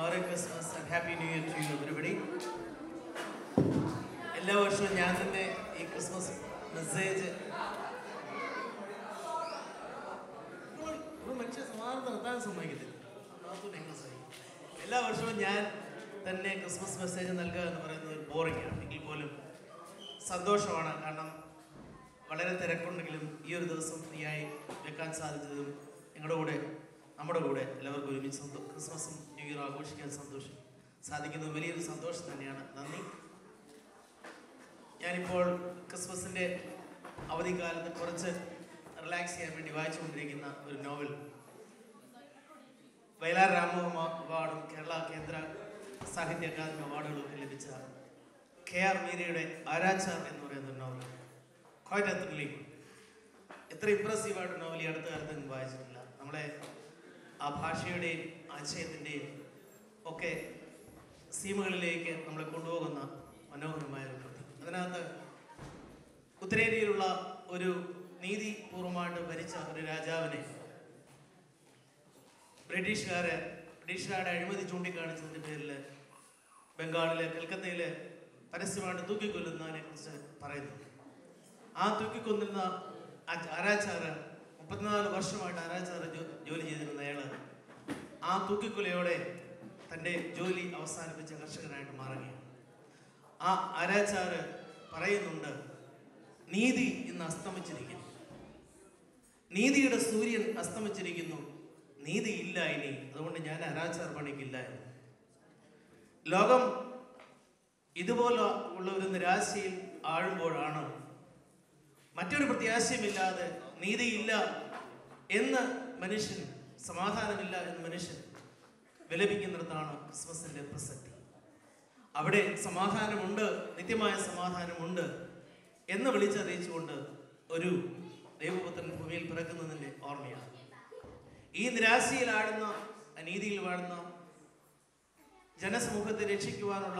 Merry Christmas and Happy New Year to you everybody. എല്ലാ വർഷവും ഞാൻ തന്നെ ഈ ക്രിസ്മസ് മെസ്സേജ് മനുഷ്യ സമാധാനം നിർത്താൻ സമ്മതിക്കത്തില്ല അതിനകത്തും ഞങ്ങൾ സഹിക്കും. എല്ലാ വർഷവും ഞാൻ തന്നെ ക്രിസ്മസ് മെസ്സേജ് നൽകുക എന്ന് പറയുന്നത് ഒരു ബോറിംഗ് ആണ് എങ്കിൽ പോലും സന്തോഷമാണ് കാരണം വളരെ തിരക്കുണ്ടെങ്കിലും ഈ ഒരു ദിവസം ഫ്രീ ആയി വെക്കാൻ സാധിച്ചതും നിങ്ങളുടെ കൂടെ നമ്മുടെ കൂടെ എല്ലാവർക്കും ഒരുമിച്ച് സന്തോ ക്രിസ്മസും ന്യൂ ഇയർ ആഘോഷിക്കാൻ സന്തോഷം സാധിക്കുന്നത് വലിയൊരു സന്തോഷം തന്നെയാണ് നന്ദി ഞാനിപ്പോൾ ക്രിസ്മസിൻ്റെ അവധിക്കാലത്ത് കുറച്ച് റിലാക്സ് ചെയ്യാൻ വേണ്ടി വായിച്ചുകൊണ്ടിരിക്കുന്ന ഒരു നോവൽ വയലാർ രാമവർമ്മ അവാർഡും കേരള കേന്ദ്ര സാഹിത്യ അക്കാദമി അവാർഡുകളൊക്കെ ലഭിച്ച കെ ആർ മീരയുടെ ആരാച്ചാർ എന്ന് പറയുന്ന ഒരു നോവൽ ക്വൈറ്റ് ത്രില്ലിംഗ് എത്ര ഇമ്പ്രസീവ് ആയിട്ട് നോവൽ ഈ അടുത്ത കാലത്ത് ഞാൻ വായിച്ചിട്ടില്ല നമ്മളെ ആ ഭാഷയുടെയും ആശയത്തിൻ്റെയും ഒക്കെ സീമകളിലേക്ക് നമ്മളെ കൊണ്ടുപോകുന്ന മനോഹരമായ ഒരു കൃതി അതിനകത്ത് ഉത്തരേന്ത്യയിലുള്ള ഒരു നീതിപൂർവമായിട്ട് ഭരിച്ച ഒരു രാജാവിനെ ബ്രിട്ടീഷുകാരെ ബ്രിട്ടീഷുകാരുടെ അഴിമതി ചൂണ്ടിക്കാണിച്ചതിന്റെ പേരിൽ ബംഗാളിലെ കൽക്കത്തയിലെ പരസ്യമായിട്ട് തൂക്കിക്കൊല്ലുന്നതിനെ കുറിച്ച് പറയുന്നു ആ തൂക്കിക്കൊല്ലുന്ന ആ- ആരാച്ചാറ് മുപ്പത്തിനാല് വർഷമായിട്ട് ആരാച്ചാറ് ജോ- ജോലി ചെയ്തിരുന്ന അയാള് ആ തൂക്കിക്കൊലയോടെ തൻ്റെ ജോലി അവസാനിപ്പിച്ച കർഷകനായിട്ട് മാറുകയാണ് ആ ആരാച്ചാറ് പറയുന്നുണ്ട് നീതി ഇന്ന് അസ്തമിച്ചിരിക്കുന്നു നീതിയുടെ സൂര്യൻ അസ്തമിച്ചിരിക്കുന്നു നീതി ഇല്ല ഇനി അതുകൊണ്ട് ഞാൻ അനാചാർ പണിക്കില്ല എന്ന്. ലോകം ഇതുപോലെ ഉള്ള ഒരു നിരാശയിൽ ആഴുമ്പോഴാണ് മറ്റൊരു പ്രത്യാശയുമില്ലാതെ നീതിയില്ല എന്ന് മനുഷ്യൻ സമാധാനമില്ല എന്ന് മനുഷ്യൻ വിലപിക്കുന്നിടത്താണ് ക്രിസ്മസിന്റെ പ്രസക്തി അവിടെ സമാധാനമുണ്ട് നിത്യമായ സമാധാനമുണ്ട് എന്ന് വിളിച്ചറിയിച്ചുകൊണ്ട് ഒരു ദൈവപുത്രൻ ഭൂമിയിൽ പിറക്കുന്നതിന്റെ ഓർമ്മയാണ് ഈ നിരാശയിൽ ആടുന്ന അനീതിയിൽ വാഴുന്ന ജനസമൂഹത്തെ രക്ഷിക്കുവാനുള്ള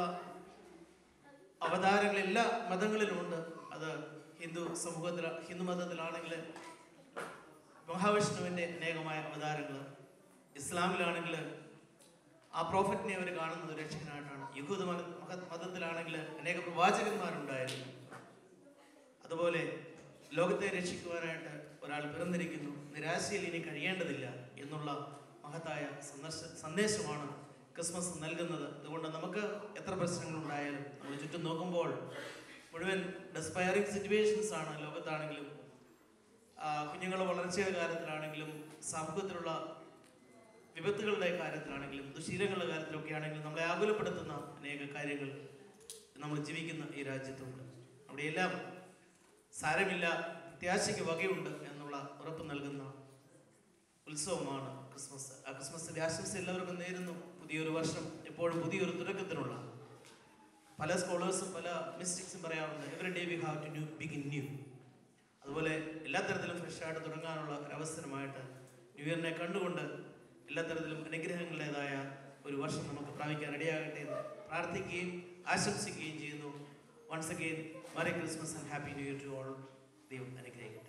അവതാരങ്ങൾ എല്ലാ മതങ്ങളിലുമുണ്ട് അത് ഹിന്ദു സമൂഹത്തിൽ ഹിന്ദു മതത്തിലാണെങ്കിൽ മഹാവിഷ്ണുവിൻ്റെ അനേകമായ അവതാരങ്ങൾ ഇസ്ലാമിലാണെങ്കിൽ ആ പ്രോഫറ്റിനെ അവർ കാണുന്നത് രക്ഷകനായിട്ടാണ് യഹൂദ മത മത- മതത്തിലാണെങ്കിൽ അനേക പ്രവാചകന്മാരുണ്ടായിരുന്നു അതുപോലെ ലോകത്തെ രക്ഷിക്കുവാനായിട്ട് ഒരാൾ പിറന്നിരിക്കുന്നു നിരാശയിൽ ഇനി കഴിയേണ്ടതില്ല എന്നുള്ള മഹത്തായ സന്ദർശ സന്ദേശമാണ് ക്രിസ്മസ് നൽകുന്നത് അതുകൊണ്ട് നമുക്ക് എത്ര പ്രശ്നങ്ങളുണ്ടായാലും നമ്മൾ ചുറ്റും നോക്കുമ്പോൾ മുഴുവൻ ഡെസ്പയറിങ് സിറ്റുവേഷൻസ് ആണ് ലോകത്താണെങ്കിലും ആ, കുഞ്ഞുങ്ങളുടെ വളർച്ചയുടെ കാര്യത്തിലാണെങ്കിലും സമൂഹത്തിലുള്ള വിപത്തുകളുടെ കാര്യത്തിലാണെങ്കിലും ദുശീലങ്ങളുടെ കാര്യത്തിലൊക്കെ ആണെങ്കിലും നമ്മളെ ആകുലപ്പെടുത്തുന്ന അനേക കാര്യങ്ങൾ നമ്മൾ ജീവിക്കുന്ന ഈ രാജ്യത്തുണ്ട് അവിടെയെല്ലാം സാരമില്ല പ്രത്യാശയ്ക്ക് വകയുണ്ട് എന്നുള്ള ഉറപ്പ് നൽകുന്ന ഉത്സവമാണ് ക്രിസ്മസ് ആ ക്രിസ്മസിന്റെ ആശംസ എല്ലാവർക്കും നേരുന്നു പുതിയൊരു വർഷം എപ്പോഴും പുതിയൊരു തുടക്കത്തിനുള്ള പല സ്കോളേഴ്സും പല മിസ്റ്റേക്സും പറയാറുണ്ട് every day we have to new begin new അതുപോലെ എല്ലാ തരത്തിലും ഫ്രഷ് ആയിട്ട് തുടങ്ങാനുള്ള ഒരു അവസരമായിട്ട് ന്യൂ ഇയറിനെ കണ്ടുകൊണ്ട് എല്ലാ തരത്തിലും അനുഗ്രഹങ്ങളുടേതായ ഒരു വർഷം നമുക്ക് പ്രാപിക്കാൻ ഇടയാകട്ടെ എന്ന് പ്രാർത്ഥിക്കുകയും ആശംസിക്കുകയും ചെയ്യുന്നു once again merry Christmas and happy new year to all ദൈവം അനുഗ്രഹിക്കും